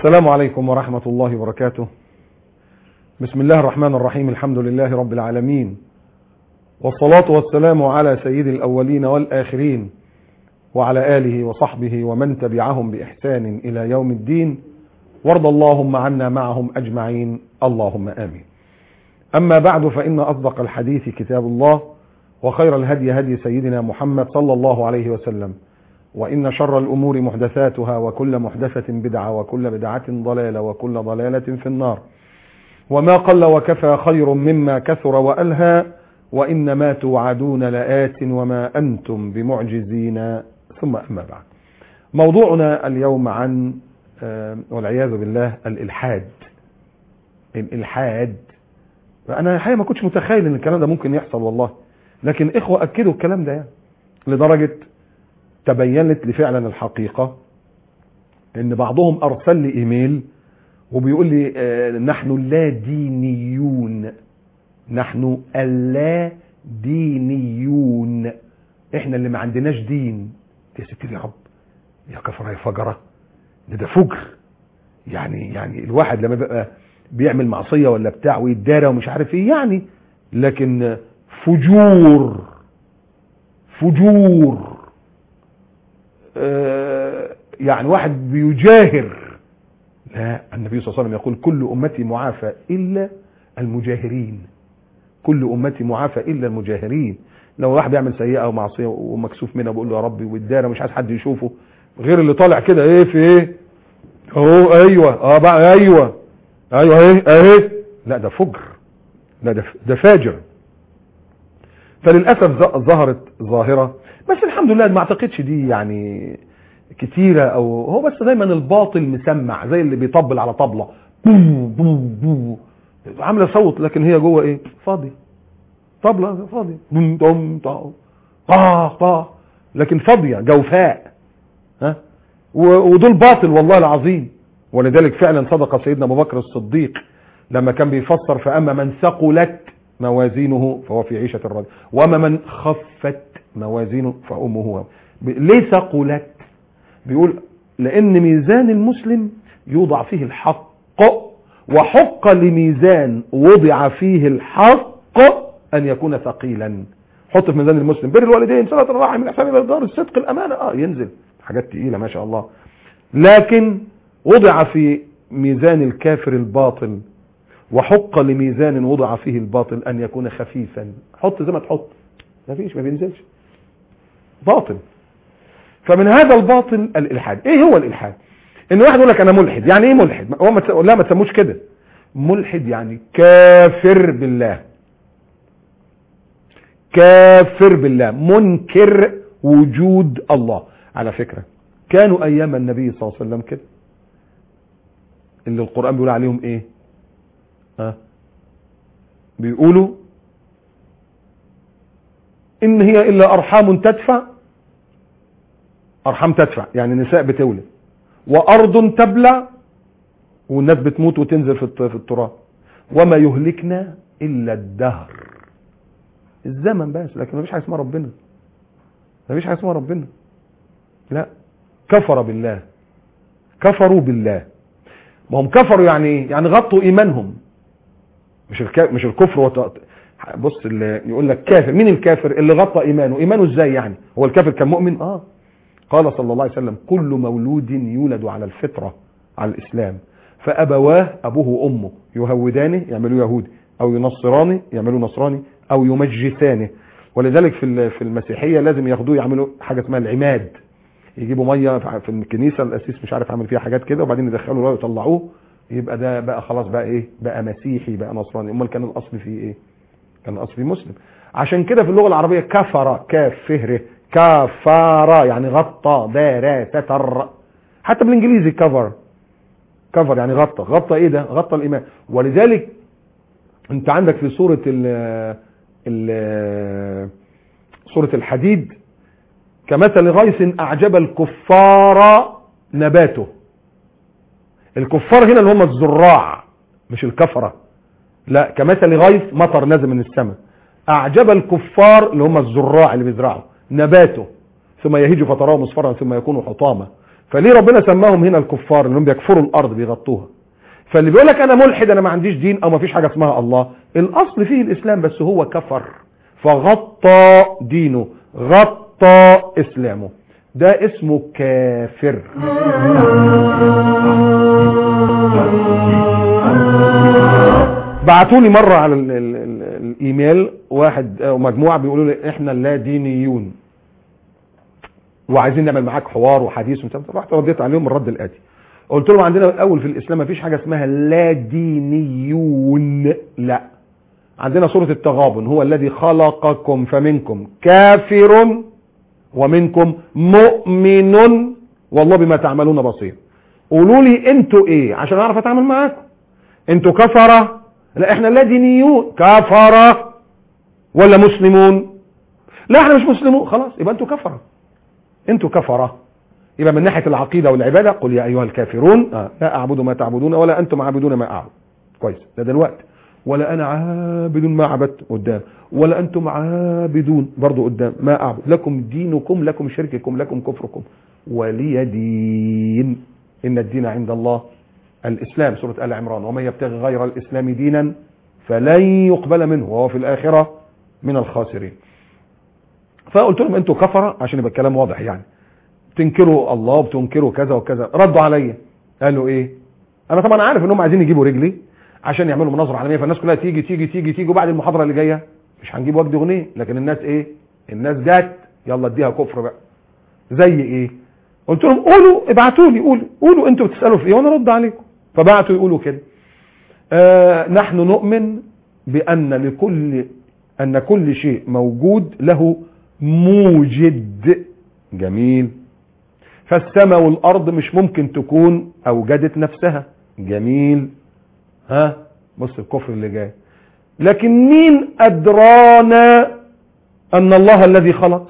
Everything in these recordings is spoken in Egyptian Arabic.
السلام عليكم ورحمة الله وبركاته بسم الله الرحمن الرحيم الحمد لله رب العالمين والصلاة والسلام على سيد الأولين والآخرين وعلى آله وصحبه ومن تبعهم بإحسان إلى يوم الدين وارض اللهم عنا معهم أجمعين اللهم آمين أما بعد فإن أصدق الحديث كتاب الله وخير الهدي هدي سيدنا محمد صلى الله عليه وسلم وإن شر الأمور محدثاتها وكل محدثة بدعة وكل بدعة ضلالة وكل ضلالة في النار وما قل وكفى خير مما كثر وألهى وإنما توعدون لآت وما أنتم بمعجزين ثم أما بعد موضوعنا اليوم عن والعياذ بالله الإلحاد الإلحاد أنا الحقيقة ما كنتش متخيل إن الكلام ده ممكن يحصل والله لكن إخوة أكدوا الكلام ده يعني لدرجة تبينت لي فعلا الحقيقة ان بعضهم ارسل لي ايميل وبيقول لي آه نحن لا دينيون نحن اللا دينيون احنا اللي ما عندناش دين يا ستي يا رب يا كفر يا فجرة ده ده فجر يعني يعني الواحد لما بيبقى بيعمل معصية ولا بتاع ويتدارى ومش عارف ايه يعني لكن فجور فجور يعني واحد بيجاهر لا النبي صلى الله عليه وسلم يقول كل أمتي معافى إلا المجاهرين كل أمتي معافى إلا المجاهرين لو واحد بيعمل سيئة أو معصية ومكسوف منها بيقول له يا ربي والدارة مش عايز حد يشوفه غير اللي طالع كده ايه في ايه اهو ايوه اه بقى ايوه ايوه ايه اهي لا ده فجر لا ده ده فاجر فللاسف ظهرت ظاهره بس الحمد لله ما اعتقدش دي يعني كتيرة او هو بس دايما الباطل مسمع زي اللي بيطبل على طبلة بو بو بو عاملة صوت لكن هي جوه ايه فاضي طبلة فاضية بوم طم طم طاخ طاخ لكن فاضية جوفاء ها ودول باطل والله العظيم ولذلك فعلا صدق سيدنا ابو بكر الصديق لما كان بيفسر فاما من ثقلت موازينه فهو في عيشة الرجل وما من خفت موازينه فأمه ليه ثقلت بيقول لأن ميزان المسلم يوضع فيه الحق وحق لميزان وضع فيه الحق أن يكون ثقيلا حط في ميزان المسلم بر الوالدين صلاة الرحم الإحسان إلى الدار الصدق الأمانة آه ينزل حاجات تقيلة ما شاء الله لكن وضع في ميزان الكافر الباطل وحق لميزان وضع فيه الباطل أن يكون خفيفا حط زي ما تحط ما فيش ما بينزلش باطل فمن هذا الباطل الالحاد ايه هو الالحاد ان واحد يقول لك انا ملحد يعني ايه ملحد هو ما لا ما تسموش كده ملحد يعني كافر بالله كافر بالله منكر وجود الله على فكرة كانوا ايام النبي صلى الله عليه وسلم كده اللي القرآن بيقول عليهم ايه ها بيقولوا ان هي الا ارحام تدفع ارحام تدفع يعني نساء بتولد وارض تبلع والناس بتموت وتنزل في التراب وما يهلكنا الا الدهر الزمن بس لكن مفيش حاجه اسمها ربنا مفيش حاجه اسمها ربنا لا كفر بالله كفروا بالله ما هم كفروا يعني ايه يعني غطوا ايمانهم مش الك... مش الكفر وط... بص اللي يقول لك كافر مين الكافر اللي غطى ايمانه ايمانه ازاي يعني هو الكافر كان مؤمن اه قال صلى الله عليه وسلم كل مولود يولد على الفطرة على الاسلام فابواه ابوه وامه يهودانه يعملوه يهودي او ينصراني يعملوه نصراني او يمجسانه ولذلك في في المسيحيه لازم ياخدوه يعملوا حاجه اسمها العماد يجيبوا ميه في الكنيسه القسيس مش عارف عامل فيها حاجات كده وبعدين يدخلوا ويطلعوه يبقى ده بقى خلاص بقى ايه بقى مسيحي بقى نصراني امال كان الاصل فيه ايه كان الاصل فيه مسلم عشان كده في اللغه العربيه كفر كاف فهره كفر يعني غطى دار ستر حتى بالانجليزي كفر كفر يعني غطى غطى ايه ده غطى الايمان ولذلك انت عندك في سوره ال ال سوره الحديد كمثل غيث اعجب الكفار نباته الكفار هنا اللي هم الزراع مش الكفرة لا كمثل غيث مطر نازل من السماء اعجب الكفار اللي هم الزراع اللي بيزرعوا نباته ثم يهيج فتراه مصفرا ثم يكون حطاما فليه ربنا سماهم هنا الكفار انهم بيكفروا الارض بيغطوها فاللي بيقول لك انا ملحد انا ما عنديش دين او ما فيش حاجه اسمها الله الاصل فيه الاسلام بس هو كفر فغطى دينه غطى اسلامه ده اسمه كافر بعتوا لي مره على ال ال ال الايميل واحد او مجموعه بيقولوا لي احنا لا دينيون وعايزين نعمل معاك حوار وحديث ومش عارف. رحت رديت عليهم الرد الاتي قلت لهم عندنا الاول في الاسلام مفيش حاجه اسمها لا دينيون لا عندنا سوره التغابن هو الذي خلقكم فمنكم كافر ومنكم مؤمن والله بما تعملون بصير قولوا لي انتوا ايه عشان اعرف اتعامل معاكم انتوا كفره لا احنا لا دينيون كفره ولا مسلمون لا احنا مش مسلمون خلاص يبقى انتوا كفره انتوا كفره يبقى من ناحيه العقيده والعباده قل يا ايها الكافرون آه. لا اعبد ما تعبدون ولا انتم عابدون ما اعبد كويس ده دلوقتي ولا انا عابد ما عبدت قدام ولا انتم عابدون برضو قدام ما اعبد لكم دينكم لكم شرككم لكم كفركم ولي دين ان الدين عند الله الاسلام سوره ال عمران ومن يبتغي غير الاسلام دينا فلن يقبل منه وهو في الاخره من الخاسرين فقلت لهم انتوا كفره عشان يبقى الكلام واضح يعني بتنكروا الله وبتنكروا كذا وكذا ردوا عليا قالوا ايه انا طبعا عارف انهم عايزين يجيبوا رجلي عشان يعملوا مناظره عالميه فالناس كلها تيجي تيجي تيجي تيجي وبعد المحاضره اللي جايه مش هنجيب وجد غنيه لكن الناس ايه الناس جت يلا اديها كفر بقى زي ايه قلت لهم قولوا ابعتوا لي قولوا قولوا انتوا بتسالوا في ايه وانا ارد عليكم فبعتوا يقولوا كده آه نحن نؤمن بان لكل ان كل شيء موجود له موجد جميل فالسماء والارض مش ممكن تكون اوجدت نفسها جميل ها بص الكفر اللي جاي لكن مين ادرانا ان الله الذي خلق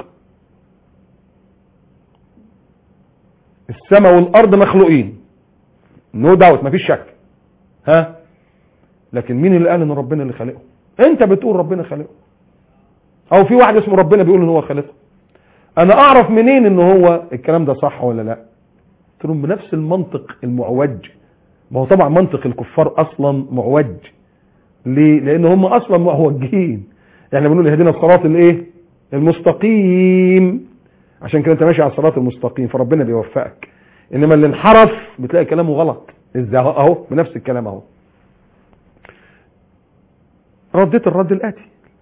السماء والارض مخلوقين نو داوت مفيش شك ها لكن مين اللي قال ان ربنا اللي خلقه انت بتقول ربنا خلقه او في واحد اسمه ربنا بيقول ان هو خلقه انا اعرف منين ان هو الكلام ده صح ولا لا قلت لهم بنفس المنطق المعوج ما هو طبعا منطق الكفار اصلا معوج ليه لان هم اصلا معوجين احنا بنقول اهدنا الصراط الايه المستقيم عشان كده انت ماشي على الصراط المستقيم فربنا بيوفقك انما اللي انحرف بتلاقي كلامه غلط ازاي اهو اهو بنفس الكلام اهو رديت الرد الاتي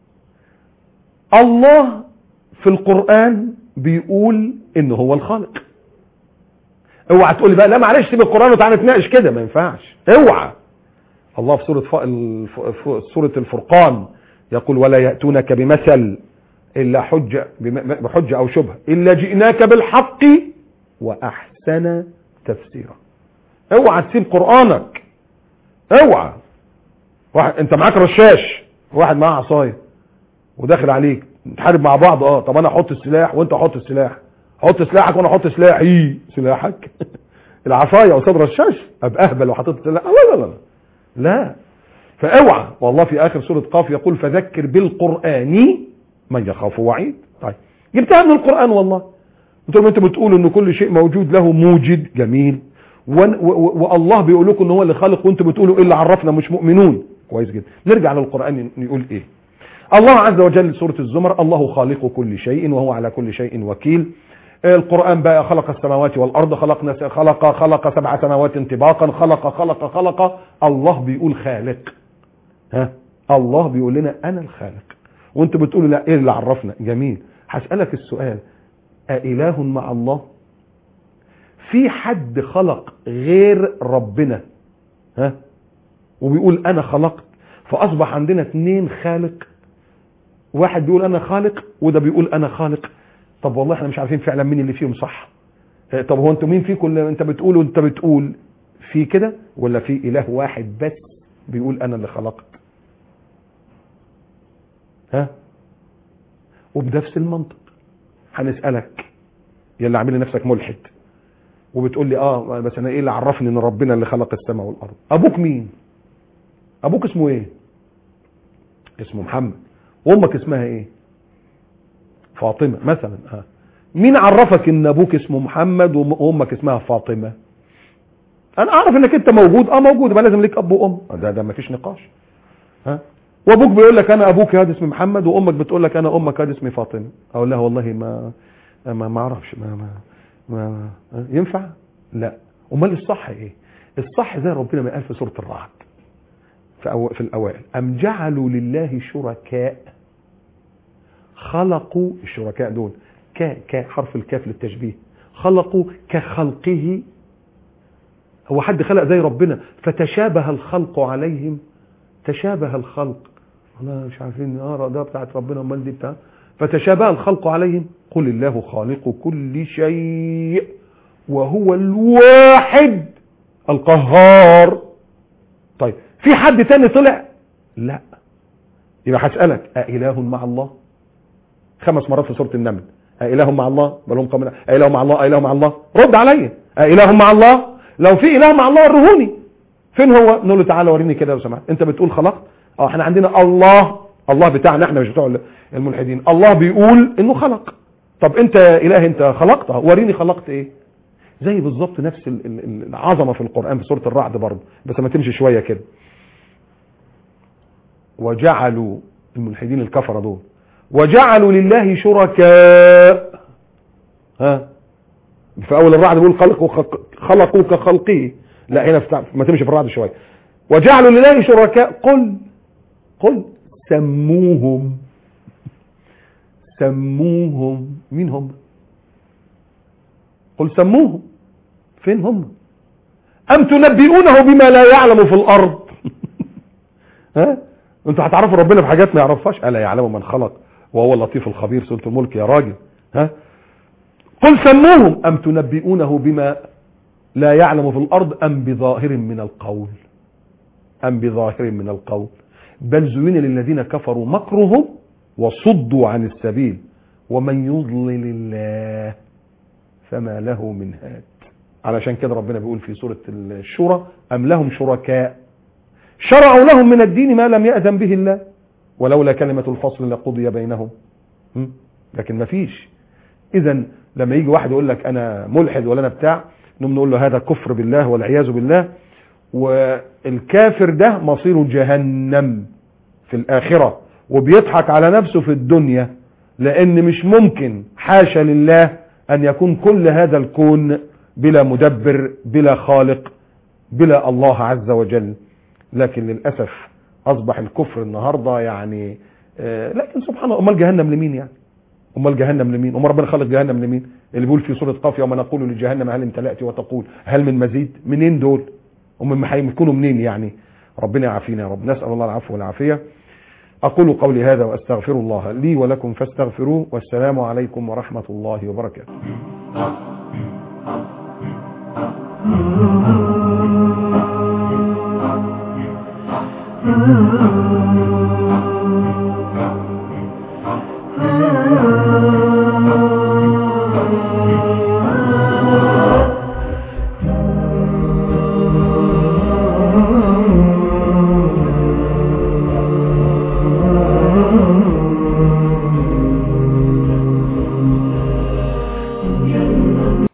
الله في القرآن بيقول ان هو الخالق اوعى تقول لي بقى لا معلش سيب القرآن وتعالى نتناقش كده ما ينفعش اوعى الله في سورة ف... الف... ف... سورة الفرقان يقول ولا يأتونك بمثل إلا حجة بحجة أو شبهة إلا جئناك بالحق وأحسن تفسيرا اوعى تسيب قرآنك اوعى واحد انت معاك رشاش واحد معاه عصايه وداخل عليك نتحارب مع بعض اه طب انا احط السلاح وانت حط السلاح حط سلاحك وانا احط سلاحي سلاحك العصايه قصاد رشاش ابقى اهبل وحطيت السلاح لا لا لا لا فاوعى والله في اخر سوره قاف يقول فذكر بالقران من يخاف وعيد طيب جبتها من القران والله قلت لهم انتوا بتقولوا ان كل شيء موجود له موجد جميل والله بيقول لكم ان هو اللي خلق وانتوا بتقولوا ايه اللي عرفنا مش مؤمنون كويس جدا نرجع للقران يقول ايه الله عز وجل سورة الزمر الله خالق كل شيء وهو على كل شيء وكيل القرآن بقى خلق السماوات والأرض خلقنا خلق خلق سبع سماوات طباقا خلق خلق خلق الله بيقول خالق ها الله بيقول لنا أنا الخالق وانتوا بتقولوا لا ايه اللي عرفنا جميل هسألك السؤال أإله مع الله في حد خلق غير ربنا ها وبيقول أنا خلقت فأصبح عندنا اتنين خالق واحد بيقول انا خالق وده بيقول انا خالق طب والله احنا مش عارفين فعلا مين اللي فيهم صح طب هو انتوا مين فيكم اللي انت بتقول وانت بتقول في كده ولا في اله واحد بس بيقول انا اللي خلقت ها وبنفس المنطق هنسالك يا اللي عامل نفسك ملحد وبتقول لي اه بس انا ايه اللي عرفني ان ربنا اللي خلق السماء والارض ابوك مين ابوك اسمه ايه اسمه محمد وامك اسمها ايه فاطمه مثلا اه مين عرفك ان ابوك اسمه محمد وامك اسمها فاطمه انا اعرف انك انت موجود اه موجود يبقى لازم ليك اب وام ده ده مفيش نقاش ها وابوك بيقول لك انا ابوك هذا اسمي محمد وامك بتقول لك انا امك هذا اسمي فاطمه اقول لها والله ما ما ما اعرفش ما ما, ما ما ينفع لا امال الصح ايه الصح زي ربنا ما قال في سوره الرعد في, أو في الاوائل ام جعلوا لله شركاء خلقوا الشركاء دول ك ك حرف الكاف للتشبيه خلقوا كخلقه هو حد خلق زي ربنا فتشابه الخلق عليهم تشابه الخلق انا مش عارفين اه ده بتاعت ربنا امال دي بتاع فتشابه الخلق عليهم قل الله خالق كل شيء وهو الواحد القهار طيب في حد تاني طلع لا يبقى هسألك أإله مع الله خمس مرات في سورة النمل أإله مع الله بل هم قومنا أإله مع الله أإله مع الله رد عليا أإله مع الله لو في إله مع الله ورهوني فين هو نقول له تعالى وريني كده لو سمحت انت بتقول خلقت اه احنا عندنا الله الله بتاعنا احنا مش بتوع الملحدين الله بيقول انه خلق طب انت اله انت خلقت وريني خلقت ايه زي بالظبط نفس ال- ال- العظمه في القران في سوره الرعد برضه بس ما تمشي شويه كده وجعلوا الملحدين الكفره دول وجعلوا لله شركاء ها في اول الرعد بيقول خلقوا خلقوا كخلقه لا هنا في ما تمشي في الرعد شويه وجعلوا لله شركاء قل قل سموهم سموهم مين هم قل سموهم فين هم ام تنبئونه بما لا يعلم في الارض ها انتوا هتعرفوا ربنا بحاجات ما يعرفهاش الا يعلم من خلق وهو اللطيف الخبير سوره الملك يا راجل ها قل سموهم ام تنبئونه بما لا يعلم في الارض ام بظاهر من القول ام بظاهر من القول بل زين للذين كفروا مكرهم وصدوا عن السبيل ومن يضلل الله فما له من هاد علشان كده ربنا بيقول في سورة الشورى أم لهم شركاء شرعوا لهم من الدين ما لم يأذن به الله ولولا كلمة الفصل لقضي بينهم م? لكن ما فيش إذا لما يجي واحد يقول لك أنا ملحد ولا أنا بتاع نقوم نقول له هذا كفر بالله والعياذ بالله والكافر ده مصيره جهنم في الآخرة وبيضحك على نفسه في الدنيا لأن مش ممكن حاشا لله أن يكون كل هذا الكون بلا مدبر بلا خالق بلا الله عز وجل لكن للأسف أصبح الكفر النهاردة يعني آه لكن سبحان الله أمال جهنم لمين يعني أمال جهنم لمين أمال ربنا خلق جهنم لمين اللي بيقول في سورة قاف يوم نقول لجهنم هل امتلأت وتقول هل من مزيد منين دول ومن هيكونوا منين يعني ربنا يعافينا يا رب نسأل الله العفو والعافية أقول قولي هذا وأستغفر الله لي ولكم فاستغفروه والسلام عليكم ورحمة الله وبركاته